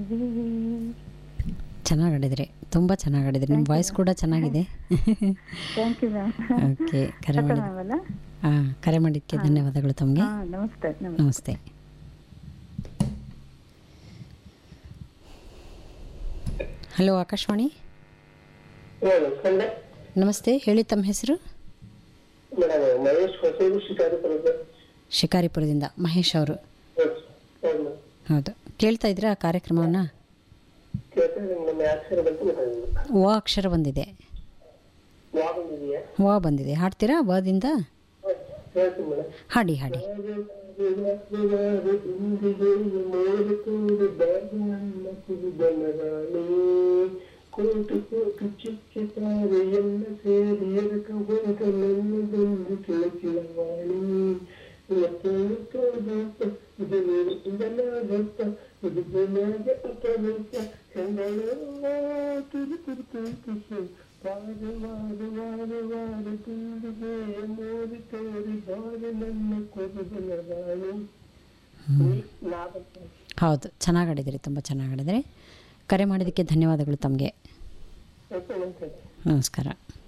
ಚೆನ್ನಾಗಿ ಆಡಿದ್ರಿ ತುಂಬ ಚೆನ್ನಾಗಿ ಆಡಿದ್ರಿ ನಿಮ್ಮ ವಾಯ್ಸ್ ಕೂಡ ಚೆನ್ನಾಗಿದೆ ಥ್ಯಾಂಕ್ ಯು ಮ್ಯಾಮ್ ಓಕೆ ಕರೆ ಮಾಡಿ ಮ್ಯಾಮ್ ಅಲ್ಲ ಹಾಂ ಕರೆ ಮಾಡಿದ್ದಕ್ಕೆ ಧನ್ಯವಾದಗಳು ತಮಗೆ ಹಾಂ ನಮಸ್ತೆ ನಮಸ್ತೆ ನಮಸ್ತೆ ಹಲೋ ಆಕಾಶವಾಣಿ ನಮಸ್ತೆ ಹೇಳಿ ತಮ್ಮ ಹೆಸರು ಮೇಡಮ್ ಮಹೇಶ್ ಹೊಸೂರು ಶಿಕಾರಿಪುರದ ಶಿಕಾರಿಪುರದಿಂದ ಮಹೇಶ್ ಅವರು ಹೌದು ಹೌದು ಕೇಳ್ತಾ ಇದ್ದೀರಾ ಆ ಕಾರ್ಯಕ್ರಮವನ್ನು ಕೇಳ್ತಾರೆ ನಮ್ಮ ಅಕ್ಷರ ಬಂತು ಗೊತ್ತಾಗಿಲ್ಲ ವ ಅಕ್ಷರ ಬಂದಿದೆ ವಾ ಬಂದಿದೆಯಾ ವ ಬಂದಿದೆ ಹಾಡ್ತೀರಾ ವದಿಂದ ಹೇಳ್ತೀನಿ ಮೇಡಮ್ ಹಾಡಿ ಹಾಡಿ ಕೋಟು ಕೋಟು ಚುಕ್ಕೆ ತಾರೆ ಎಲ್ಲ ಸೇರಿ ಎದಕ ಹೋದ ನನ್ನದೊಂದು ಕಿಳಕಿಳವಾಣಿ ಇದು ನೀರಿಲ್ಲದಾಗತ್ತ ಇದು ಜನಾಗ ಅಪರೂಪ ಹೆಂಗಳ ತುರು ತುರು ತುರು ವಾರ ವಾರ ವಾರ ವಾರ ತುಂಬಿಗೆ ಮೋದಿ ತೋರಿ ಬಾರ ನನ್ನ ಕೊರಗಲ ರಾಣಿ ಲಾಭ ಹೌದು ಚೆನ್ನಾಗಿ ಆಡಿದಿರಿ ತುಂಬ ಚೆನ್ನಾಗಿ ಆಡಿದಿರಿ ಕರೆ ಮಾಡಿದ್ದಕ್ಕೆ ಧನ್ಯವಾದಗಳು ತಮಗೆ ನಮಸ್ಕಾರ ನಮಸ್ಕಾರ